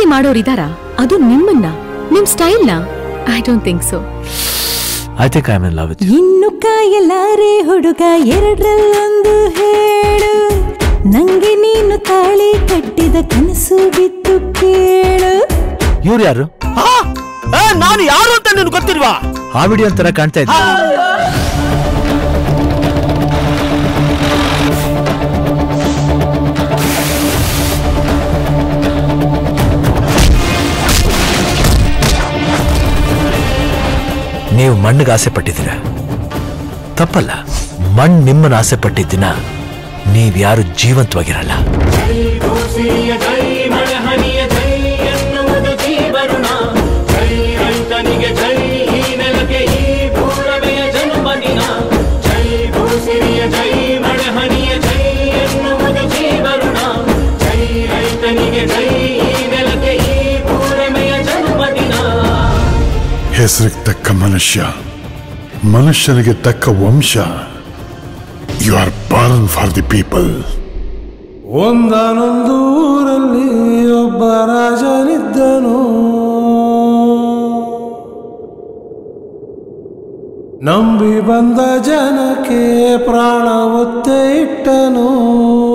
ರೀತಿ ಮಾಡೋರಿದಾರಾ ಅದು ನಿಮ್ಮನ್ನ ನಿಮ್ ಸ್ಟೈಲ್ನ I don't think so I think I am in love with ಇನ್ನು ಕಾಯಲಾರೆ ಹುಡುಗ ಎರಡರಲ್ಲೊಂದು ಹೇಳು ನಂಗೆ ನೀನು ತಾಳಿ ಕಟ್ಟಿದ ಕನಸು ಬಿತ್ತು ಕೇಳು ಇವ್ರು ಯಾರು ನಾನು ಯಾರು ಅಂತ ನಿನ್ಗೆ ಗೊತ್ತಿಲ್ವಾ ಆ ವಿಡಿಯೋ ತರ ಕಾಣ್ತಾ ಇದ್ದೆ ನೀವು ಮಣ್ಣಿಗೆ ಆಸೆ ಪಟ್ಟಿದ್ದೀರ ತಪ್ಪಲ್ಲ ಮಣ್ಣು ನಿಮ್ಮನ್ನ ಆಸೆ ಪಟ್ಟಿದ್ದಿನ ನೀವ್ಯಾರು ಜೀವಂತವಾಗಿರಲ್ಲ ಭೂಸಿರಿಯ ಜೈ ಮಳೆಹನಿಯ ಜೈ ಎನ್ನುವುದು ಜೀವರುಣ ಜೈ ರೈತನಿಗೆ ಜೈ ಈ ನೆಲಕ್ಕೆ ಈ ಪೂರವೆಯ ಜನ್ಮದಿನ ಜೈ ಭೂಸಿರಿಯ ಜೈ ಮಳೆಹನಿಯ ಜೈ ಎನ್ನುವುದು ಜೀವರುಣ ಜೈ ರೈತನಿಗೆ ಜೈ ಈ ನೆಲಕ್ಕೆ ಈ ಪೂರಮೆಯ ಜನ್ಮದಿನ ಹೆಸರಿಗೆ ತಕ್ಕ ಮನುಷ್ಯ ಮನುಷ್ಯನಿಗೆ ತಕ್ಕ ವಂಶ you are born for the people ಒಂದಾನೊಂದೂರಲ್ಲಿ ಒಬ್ಬ ರಾಜನಿದ್ದನು ನಂಬಿ ಬಂದ ಜನಕ್ಕೆ ಪ್ರಾಣ ಒತ್ತೆ ಇಟ್ಟನು